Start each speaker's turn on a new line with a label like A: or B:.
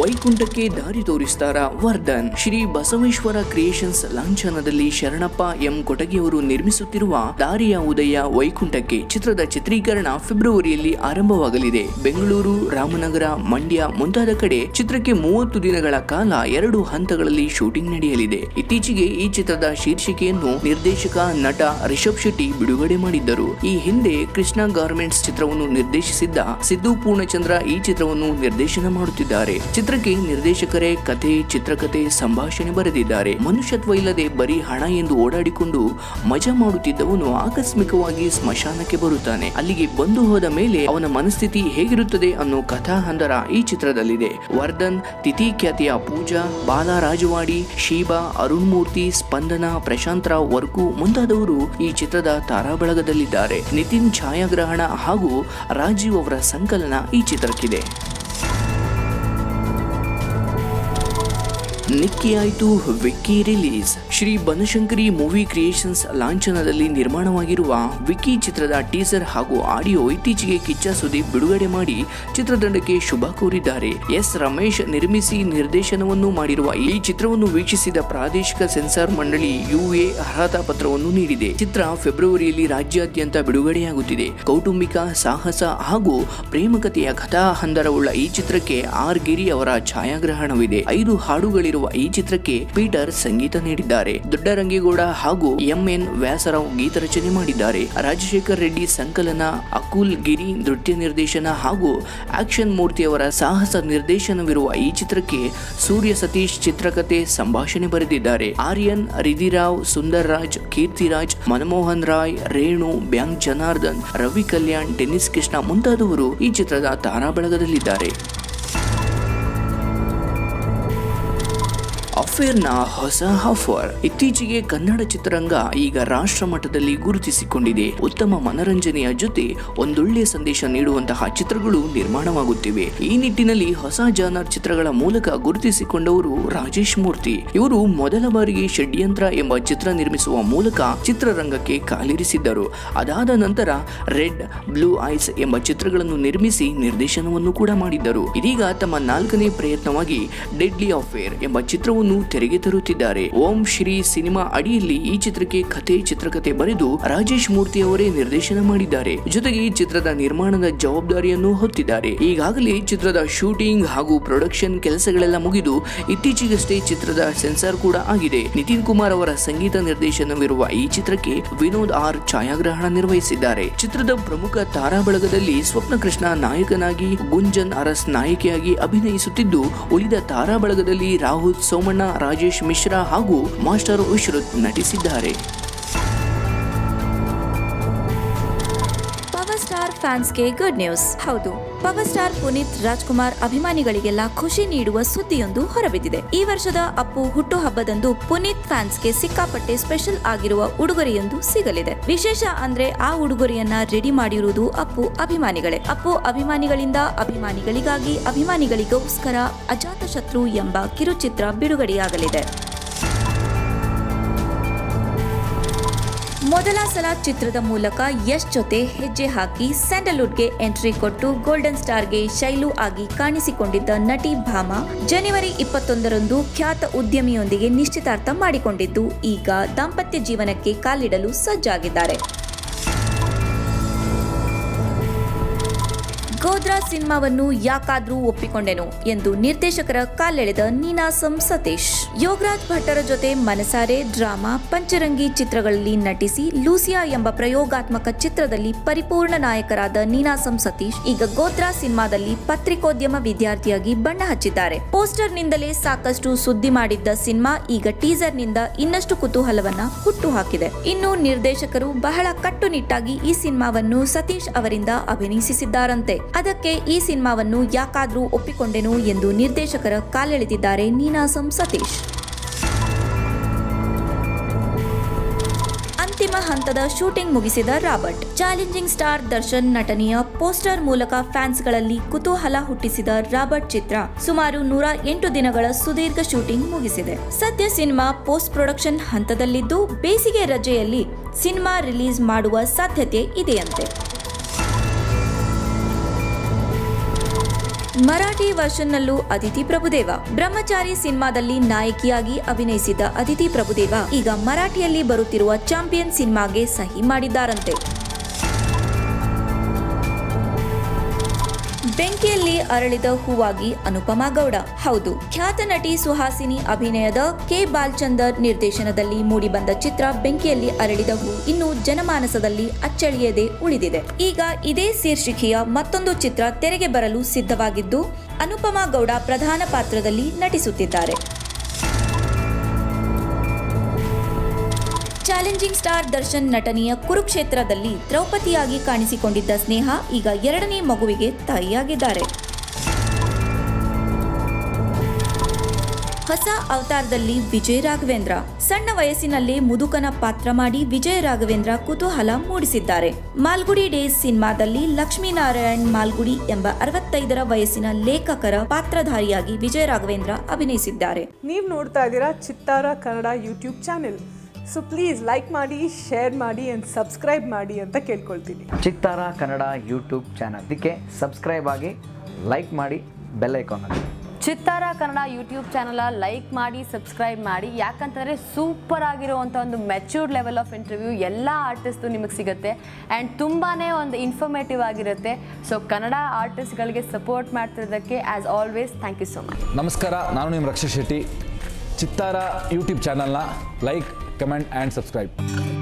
A: ವೈಕುಂಠಕ್ಕೆ ದಾರಿ ತೋರಿಸ್ತಾರ ವರ್ಧನ್ ಶ್ರೀ ಬಸವೇಶ್ವರ ಕ್ರಿಯೇಷನ್ಸ್ ಲಾಂಛನದಲ್ಲಿ ಶರಣಪ್ಪ ಎಂ ಕೊಟಗಿಯವರು ನಿರ್ಮಿಸುತ್ತಿರುವ ದಾರಿಯ ಉದಯ ವೈಕುಂಠಕ್ಕೆ ಚಿತ್ರದ ಚಿತ್ರೀಕರಣ ಫೆಬ್ರವರಿಯಲ್ಲಿ ಆರಂಭವಾಗಲಿದೆ ಬೆಂಗಳೂರು ರಾಮನಗರ ಮಂಡ್ಯ ಮುಂತಾದ ಕಡೆ ಚಿತ್ರಕ್ಕೆ ಮೂವತ್ತು ದಿನಗಳ ಕಾಲ ಎರಡು ಹಂತಗಳಲ್ಲಿ ಶೂಟಿಂಗ್ ನಡೆಯಲಿದೆ ಇತ್ತೀಚೆಗೆ ಈ ಚಿತ್ರದ ಶೀರ್ಷಿಕೆಯನ್ನು ನಿರ್ದೇಶಕ ನಟ ರಿಷಬ್ ಶೆಟ್ಟಿ ಬಿಡುಗಡೆ ಮಾಡಿದ್ದರು ಈ ಹಿಂದೆ ಕೃಷ್ಣ ಗಾರ್ಮೆಂಟ್ಸ್ ಚಿತ್ರವನ್ನು ನಿರ್ದೇಶಿಸಿದ್ದ ಸಿದ್ದು ಪೂರ್ಣಚಂದ್ರ ಈ ಚಿತ್ರವನ್ನು ನಿರ್ದೇಶನ ಮಾಡುತ್ತಿದ್ದಾರೆ ಚಿತ್ರಕ್ಕೆ ನಿರ್ದೇಶಕರೇ ಕಥೆ ಚಿತ್ರಕಥೆ ಸಂಭಾಷಣೆ ಬರೆದಿದ್ದಾರೆ ಮನುಷ್ಯತ್ವ ಇಲ್ಲದೆ ಬರೀ ಹಣ ಎಂದು ಓಡಾಡಿಕೊಂಡು ಮಜಾ ಮಾಡುತ್ತಿದ್ದವನು ಆಕಸ್ಮಿಕವಾಗಿ ಸ್ಮಶಾನಕ್ಕೆ ಬರುತ್ತಾನೆ ಅಲ್ಲಿಗೆ ಬಂದು ಹೋದ ಮೇಲೆ ಅವನ ಮನಸ್ಥಿತಿ ಹೇಗಿರುತ್ತದೆ ಅನ್ನೋ ಕಥಾ ಹಂದರ ಈ ಚಿತ್ರದಲ್ಲಿದೆ ವರ್ಧನ್ ತಿಥಿ ಖ್ಯಾತಿಯ ಪೂಜಾ ಬಾಲ ರಾಜವಾಡಿ ಶೀಬಾ ಅರುಣ್ ಮೂರ್ತಿ ಸ್ಪಂದನ ಪ್ರಶಾಂತ್ ರಾವ್ ವರ್ಕು ಮುಂತಾದವರು ಈ ಚಿತ್ರದ ತಾರಾಬಳಗದಲ್ಲಿದ್ದಾರೆ ನಿತಿನ್ ಛಾಯಾಗ್ರಹಣ ಹಾಗೂ ರಾಜೀವ್ ಅವರ ಸಂಕಲನ ಈ ಚಿತ್ರಕ್ಕಿದೆ ನಿಕ್ಕಿ ಆಯ್ತು Vicky release Shri Banashankari movie creations ಲಾಂಛನದಲ್ಲಿ ನಿರ್ಮಾಣವಾಗಿರುವ ವಿಕ್ಕಿ ಚಿತ್ರದ ಟೀಸರ್ ಹಾಗೂ ಆಡಿಯೋ ಇತ್ತೀಚೆಗೆ ಕಿಚ್ಚ ಸುದೀಪ್ ಬಿಡುಗಡೆ ಮಾಡಿ ಚಿತ್ರತಂಡಕ್ಕೆ ಶುಭ ಕೋರಿದ್ದಾರೆ ಎಸ್ ರಮೇಶ್ ನಿರ್ಮಿಸಿ ನಿರ್ದೇಶನವನ್ನು ಮಾಡಿರುವ ಈ ಚಿತ್ರವನ್ನು ವೀಕ್ಷಿಸಿದ ಪ್ರಾದೇಶಿಕ ಸೆನ್ಸಾರ್ ಮಂಡಳಿ ಯುಎ ಅರ್ಹತಾ ಪತ್ರವನ್ನು ನೀಡಿದೆ ಚಿತ್ರ ಫೆಬ್ರವರಿಯಲ್ಲಿ ರಾಜ್ಯಾದ್ಯಂತ ಬಿಡುಗಡೆಯಾಗುತ್ತಿದೆ ಕೌಟುಂಬಿಕ ಸಾಹಸ ಹಾಗೂ ಪ್ರೇಮಕತೆಯ ಕಥಾ ಹಂದರವುಳ್ಳ ಈ ಚಿತ್ರಕ್ಕೆ ಆರ್ ಗಿರಿ ಅವರ ಛಾಯಾಗ್ರಹಣವಿದೆ ಐದು ಹಾಡುಗಳಿರುವ ಈ ಚಿತ್ರಕ್ಕೆ ಪೀಟರ್ ಸಂಗೀತ ನೀಡಿದ್ದಾರೆ ದೊಡ್ಡರಂಗೇಗೌಡ ಹಾಗೂ ಎಂಎನ್ ವ್ಯಾಸರಾವ್ ಗೀತ ರಚನೆ ಮಾಡಿದ್ದಾರೆ ರಾಜಶೇಖರ್ ರೆಡ್ಡಿ ಸಂಕಲನ ಅಕುಲ್ ಗಿರಿ ನೃತ್ಯ ನಿರ್ದೇಶನ ಹಾಗೂ ಆಕ್ಷನ್ ಮೂರ್ತಿಯವರ ಸಾಹಸ ನಿರ್ದೇಶನವಿರುವ ಈ ಚಿತ್ರಕ್ಕೆ ಸೂರ್ಯ ಸತೀಶ್ ಚಿತ್ರಕಥೆ ಸಂಭಾಷಣೆ ಬರೆದಿದ್ದಾರೆ ಆರ್ಯನ್ ರಿದಿರಾವ್ ಸುಂದರ್ ರಾಜ್ ಕೀರ್ತಿರಾಜ್ ಮನಮೋಹನ್ ರಾಯ್ ರೇಣು ಬ್ಯಾಂಕ್ ಜನಾರ್ದನ್ ರವಿ ಕಲ್ಯಾಣ್ ಟೆನ್ನಿಸ್ ಕೃಷ್ಣ ಮುಂತಾದವರು ಈ ಚಿತ್ರದ ತಾರಾಬಳಗದಲ್ಲಿದ್ದಾರೆ ಅಫೇರ್ನ ಹೊಸ ಆಫರ್ ಇತ್ತೀಚೆಗೆ ಕನ್ನಡ ಚಿತ್ರರಂಗ ಈಗ ರಾಷ್ಟ್ರ ಮಟ್ಟದಲ್ಲಿ ಗುರುತಿಸಿಕೊಂಡಿದೆ ಉತ್ತಮ ಮನರಂಜನೆಯ ಜೊತೆ ಒಂದೊಳ್ಳೆಯ ಸಂದೇಶ ನೀಡುವಂತಹ ಚಿತ್ರಗಳು ನಿರ್ಮಾಣವಾಗುತ್ತಿವೆ ಈ ನಿಟ್ಟಿನಲ್ಲಿ ಹೊಸ ಜಾನರ್ ಚಿತ್ರಗಳ ಮೂಲಕ ಗುರುತಿಸಿಕೊಂಡವರು ರಾಜೇಶ್ ಮೂರ್ತಿ ಇವರು ಮೊದಲ ಬಾರಿಗೆ ಷಡ್ಯಂತ್ರ ಎಂಬ ಚಿತ್ರ ನಿರ್ಮಿಸುವ ಮೂಲಕ ಚಿತ್ರರಂಗಕ್ಕೆ ಕಾಲಿರಿಸಿದ್ದರು ಅದಾದ ನಂತರ ರೆಡ್ ಬ್ಲೂ ಐಸ್ ಎಂಬ ಚಿತ್ರಗಳನ್ನು ನಿರ್ಮಿಸಿ ನಿರ್ದೇಶನವನ್ನು ಕೂಡ ಮಾಡಿದ್ದರು ಇದೀಗ ತಮ್ಮ ನಾಲ್ಕನೇ ಪ್ರಯತ್ನವಾಗಿ ಡೆಡ್ಲಿ ಅಫೇರ್ ಎಂಬ ಚಿತ್ರವನ್ನು ತೆರೆಗೆ ತರುತ್ತಿದ್ದಾರೆ ಓಂ ಶ್ರೀ ಸಿನಿಮಾ ಅಡಿಯಲ್ಲಿ ಈ ಚಿತ್ರಕ್ಕೆ ಕಥೆ ಚಿತ್ರಕಥೆ ಬರೆದು ರಾಜೇಶ್ ಮೂರ್ತಿ ಅವರೇ ನಿರ್ದೇಶನ ಮಾಡಿದ್ದಾರೆ ಜೊತೆಗೆ ಈ ಚಿತ್ರದ ನಿರ್ಮಾಣದ ಜವಾಬ್ದಾರಿಯನ್ನು ಹೊತ್ತಿದ್ದಾರೆ ಈಗಾಗಲೇ ಚಿತ್ರದ ಶೂಟಿಂಗ್ ಹಾಗೂ ಪ್ರೊಡಕ್ಷನ್ ಕೆಲಸಗಳೆಲ್ಲ ಮುಗಿದು ಇತ್ತೀಚೆಗಷ್ಟೇ ಚಿತ್ರದ ಸೆನ್ಸಾರ್ ಕೂಡ ಆಗಿದೆ ನಿತಿನ್ ಕುಮಾರ್ ಅವರ ಸಂಗೀತ ನಿರ್ದೇಶನವಿರುವ ಈ ಚಿತ್ರಕ್ಕೆ ವಿನೋದ್ ಆರ್ ಛಾಯಾಗ್ರಹಣ ನಿರ್ವಹಿಸಿದ್ದಾರೆ ಚಿತ್ರದ ಪ್ರಮುಖ ತಾರಾ ಬಳಗದಲ್ಲಿ ಸ್ವಪ್ನ ಕೃಷ್ಣ ನಾಯಕನಾಗಿ ಗುಂಜನ್ ಅರಸ್ ನಾಯಕಿಯಾಗಿ ಅಭಿನಯಿಸುತ್ತಿದ್ದು ಉಳಿದ ತಾರಾ ಬಳಗದಲ್ಲಿ ರಾಹುಲ್ ಸೋಮಣ್ಣ ರಾಜೇಶ್ ಮಿಶ್ರಾ ಹಾಗೂ ಮಾಸ್ಟರ್ ಉಶ್ರುತ್ ನಟಿಸಿದ್ದಾರೆ
B: ಪವರ್ ಸ್ಟಾರ್ ಫ್ಯಾನ್ಸ್ಗೆ ಗುಡ್ ನ್ಯೂಸ್ ಹೌದು ಪವರ್ ಸ್ಟಾರ್ ಪುನೀತ್ ರಾಜ್ಕುಮಾರ್ ಅಭಿಮಾನಿಗಳಿಗೆಲ್ಲ ಖುಷಿ ನೀಡುವ ಸುದ್ದಿಯೊಂದು ಹೊರಬಿದ್ದಿದೆ ಈ ವರ್ಷದ ಅಪ್ಪು ಹುಟ್ಟುಹಬ್ಬದಂದು ಪುನೀತ್ ಫ್ಯಾನ್ಸ್ಗೆ ಸಿಕ್ಕಾಪಟ್ಟೆ ಸ್ಪೆಷಲ್ ಆಗಿರುವ ಉಡುಗೊರೆಯೊಂದು ಸಿಗಲಿದೆ ವಿಶೇಷ ಅಂದ್ರೆ ಆ ಉಡುಗೊರೆಯನ್ನ ರೆಡಿ ಮಾಡಿರುವುದು ಅಪ್ಪು ಅಭಿಮಾನಿಗಳೇ ಅಪ್ಪು ಅಭಿಮಾನಿಗಳಿಂದ ಅಭಿಮಾನಿಗಳಿಗಾಗಿ ಅಭಿಮಾನಿಗಳಿಗೋಸ್ಕರ ಅಜಾತಶತ್ರು ಎಂಬ ಕಿರುಚಿತ್ರ ಬಿಡುಗಡೆಯಾಗಲಿದೆ ಮೊದಲ ಸಲ ಚಿತ್ರದ ಮೂಲಕ ಯಶ್ ಜೊತೆ ಹೆಜ್ಜೆ ಹಾಕಿ ಸ್ಯಾಂಡಲ್ವುಡ್ಗೆ ಎಂಟ್ರಿ ಕೊಟ್ಟು ಗೋಲ್ಡನ್ ಸ್ಟಾರ್ಗೆ ಶೈಲು ಆಗಿ ಕಾಣಿಸಿಕೊಂಡಿದ್ದ ನಟಿ ಭಾಮಾ ಜನವರಿ ಇಪ್ಪತ್ತೊಂದರಂದು ಖ್ಯಾತ ಉದ್ಯಮಿಯೊಂದಿಗೆ ನಿಶ್ಚಿತಾರ್ಥ ಮಾಡಿಕೊಂಡಿದ್ದು ಈಗ ದಾಂಪತ್ಯ ಜೀವನಕ್ಕೆ ಕಾಲಿಡಲು ಸಜ್ಜಾಗಿದ್ದಾರೆ ಗೋದ್ರಾ ಸಿನಿಮಾವನ್ನು ಯಾಕಾದ್ರೂ ಒಪ್ಪಿಕೊಂಡೆನು ಎಂದು ನಿರ್ದೇಶಕರ ಕಾಲೆಳೆದ ನೀನಾಸಂ ಸತೀಶ್ ಯೋಗರಾಜ್ ಭಟ್ಟರ ಜೊತೆ ಮನಸಾರೆ ಡ್ರಾಮಾ ಪಂಚರಂಗಿ ಚಿತ್ರಗಳಲ್ಲಿ ನಟಿಸಿ ಲೂಸಿಯಾ ಎಂಬ ಪ್ರಯೋಗಾತ್ಮಕ ಚಿತ್ರದಲ್ಲಿ ಪರಿಪೂರ್ಣ ನಾಯಕರಾದ ನೀನಾಸಂ ಸತೀಶ್ ಈಗ ಗೋದ್ರಾ ಸಿನಿಮಾದಲ್ಲಿ ಪತ್ರಿಕೋದ್ಯಮ ವಿದ್ಯಾರ್ಥಿಯಾಗಿ ಬಣ್ಣ ಹಚ್ಚಿದ್ದಾರೆ ಪೋಸ್ಟರ್ನಿಂದಲೇ ಸಾಕಷ್ಟು ಸುದ್ದಿ ಮಾಡಿದ್ದ ಸಿನಿಮಾ ಈಗ ಟೀಸರ್ನಿಂದ ಇನ್ನಷ್ಟು ಕುತೂಹಲವನ್ನ ಹುಟ್ಟು ಹಾಕಿದೆ ಇನ್ನು ನಿರ್ದೇಶಕರು ಬಹಳ ಕಟ್ಟುನಿಟ್ಟಾಗಿ ಈ ಸಿನಿಮಾವನ್ನು ಸತೀಶ್ ಅವರಿಂದ ಅಭಿನಯಿಸಿದ್ದಾರಂತೆ ಅದಕ್ಕೆ ಈ ಸಿನಿಮಾವನ್ನು ಯಾಕಾದ್ರೂ ಒಪ್ಪಿಕೊಂಡೆನು ಎಂದು ನಿರ್ದೇಶಕರ ಕಾಲೆಳೆದಿದ್ದಾರೆ ನೀನಾಸಂ ಸತೀಶ್ ಅಂತಿಮ ಹಂತದ ಶೂಟಿಂಗ್ ಮುಗಿಸಿದ ರಾಬರ್ಟ್ ಚಾಲೆಂಜಿಂಗ್ ಸ್ಟಾರ್ ದರ್ಶನ್ ನಟನೆಯ ಪೋಸ್ಟರ್ ಮೂಲಕ ಫ್ಯಾನ್ಸ್ಗಳಲ್ಲಿ ಕುತೂಹಲ ಹುಟ್ಟಿಸಿದ ರಾಬರ್ಟ್ ಚಿತ್ರ ಸುಮಾರು ನೂರ ಎಂಟು ದಿನಗಳ ಸುದೀರ್ಘ ಶೂಟಿಂಗ್ ಮುಗಿಸಿದೆ ಸದ್ಯ ಸಿನಿಮಾ ಪೋಸ್ಟ್ ಪ್ರೊಡಕ್ಷನ್ ಹಂತದಲ್ಲಿದ್ದು ಬೇಸಿಗೆ ರಜೆಯಲ್ಲಿ ಸಿನಿಮಾ ರಿಲೀಸ್ ಮಾಡುವ ಸಾಧ್ಯತೆ ಇದೆಯಂತೆ ಮರಾಠಿ ವರ್ಷನ್ನಲ್ಲೂ ಅದಿತಿ ಪ್ರಭುದೇವ ಬ್ರಹ್ಮಚಾರಿ ಸಿನಿಮಾದಲ್ಲಿ ನಾಯಕಿಯಾಗಿ ಅಭಿನಯಿಸಿದ ಅದಿತಿ ಪ್ರಭುದೇವ ಈಗ ಮರಾಠಿಯಲ್ಲಿ ಬರುತ್ತಿರುವ ಚಾಂಪಿಯನ್ ಸಿನಿಮಾಗೆ ಸಹಿ ಮಾಡಿದ್ದಾರಂತೆ ಬೆಂಕಿಯಲ್ಲಿ ಅರಳಿದ ಹೂವಾಗಿ ಅನುಪಮಾ ಗೌಡ ಹೌದು ಖ್ಯಾತ ನಟಿ ಸುಹಾಸಿನಿ ಅಭಿನಯದ ಕೆ ಬಾಲ್ಚಂದರ್ ನಿರ್ದೇಶನದಲ್ಲಿ ಮೂಡಿಬಂದ ಚಿತ್ರ ಬೆಂಕಿಯಲ್ಲಿ ಅರಳಿದ ಹೂ ಇನ್ನು ಜನಮಾನಸದಲ್ಲಿ ಅಚ್ಚಳಿಯದೆ ಉಳಿದಿದೆ ಈಗ ಇದೇ ಶೀರ್ಷಿಕೆಯ ಮತ್ತೊಂದು ಚಿತ್ರ ತೆರೆಗೆ ಬರಲು ಸಿದ್ಧವಾಗಿದ್ದು ಅನುಪಮಾ ಗೌಡ ಪ್ರಧಾನ ಪಾತ್ರದಲ್ಲಿ ನಟಿಸುತ್ತಿದ್ದಾರೆ ಚಾಲೆಂಜಿಂಗ್ ಸ್ಟಾರ್ ದರ್ಶನ್ ನಟನೆಯ ಕುರುಕ್ಷೇತ್ರದಲ್ಲಿ ದ್ರೌಪದಿಯಾಗಿ ಕಾಣಿಸಿಕೊಂಡಿದ್ದ ಸ್ನೇಹ ಈಗ ಎರಡನೇ ಮಗುವಿಗೆ ತಾಯಿಯಾಗಿದ್ದಾರೆ ಹೊಸ ಅವತಾರದಲ್ಲಿ ವಿಜಯ್ ರಾಘವೇಂದ್ರ ಸಣ್ಣ ವಯಸ್ಸಿನಲ್ಲೇ ಮುದುಕನ ಪಾತ್ರ ಮಾಡಿ ವಿಜಯ್ ರಾಘವೇಂದ್ರ ಕುತೂಹಲ ಮೂಡಿಸಿದ್ದಾರೆ ಮಾಲ್ಗುಡಿ ಡೇಸ್ ಸಿನಿಮಾದಲ್ಲಿ ಲಕ್ಷ್ಮೀನಾರಾಯಣ್ ಮಾಲ್ಗುಡಿ ಎಂಬ ಅರವತ್ತೈದರ ವಯಸ್ಸಿನ ಲೇಖಕರ ಪಾತ್ರಧಾರಿಯಾಗಿ ವಿಜಯ್ ರಾಘವೇಂದ್ರ ಅಭಿನಯಿಸಿದ್ದಾರೆ
C: ನೀವು ನೋಡ್ತಾ ಇದ್ದೀರಾ Chittara Kannada YouTube channel so please like ಮಾಡಿ ಶೇರ್ ಮಾಡಿ ಆ್ಯಂಡ್ ಸಬ್ಸ್ಕ್ರೈಬ್ ಮಾಡಿ ಅಂತ ಕೇಳ್ಕೊಳ್ತೀನಿ
D: ಚಿತ್ತಾರ ಕನ್ನಡ ಯೂಟ್ಯೂಬ್ ಚಾನಲ್ ಇದಕ್ಕೆ ಸಬ್ಸ್ಕ್ರೈಬ್ ಆಗಿ ಲೈಕ್ ಮಾಡಿ ಬೆಲ್ ಐಕಾನ್ ಅಲ್ಲಿ
E: Chittara Kannada YouTube channel like ಮಾಡಿ ಸಬ್ಸ್ಕ್ರೈಬ್ ಮಾಡಿ ಯಾಕಂತಂದರೆ ಸೂಪರ್ ಆಗಿರುವಂಥ ಒಂದು ಮೆಚ್ಯೂರ್ಡ್ ಲೆವೆಲ್ ಆಫ್ ಇಂಟರ್ವ್ಯೂ ಎಲ್ಲ ಆರ್ಟಿಸ್ಟು ನಿಮಗೆ ಸಿಗುತ್ತೆ ಆ್ಯಂಡ್ ತುಂಬಾ ಒಂದು ಇನ್ಫಾರ್ಮೇಟಿವ್ ಆಗಿರುತ್ತೆ ಸೊ ಕನ್ನಡ ಆರ್ಟಿಸ್ಟ್ಗಳಿಗೆ ಸಪೋರ್ಟ್ ಮಾಡ್ತಿರೋದಕ್ಕೆ as always thank you so much
F: ನಮಸ್ಕಾರ ನಾನು ನಿಮ್ಮ ರಕ್ಷಾ ಶೆಟ್ಟಿ ಚಿತ್ತಾರ ಯೂಟ್ಯೂಬ್ ಚಾನಲ್ನ ಲೈಕ್ ಕಮೆಂಟ್ ಆ್ಯಂಡ್ ಸಬ್ಸ್ಕ್ರೈಬ್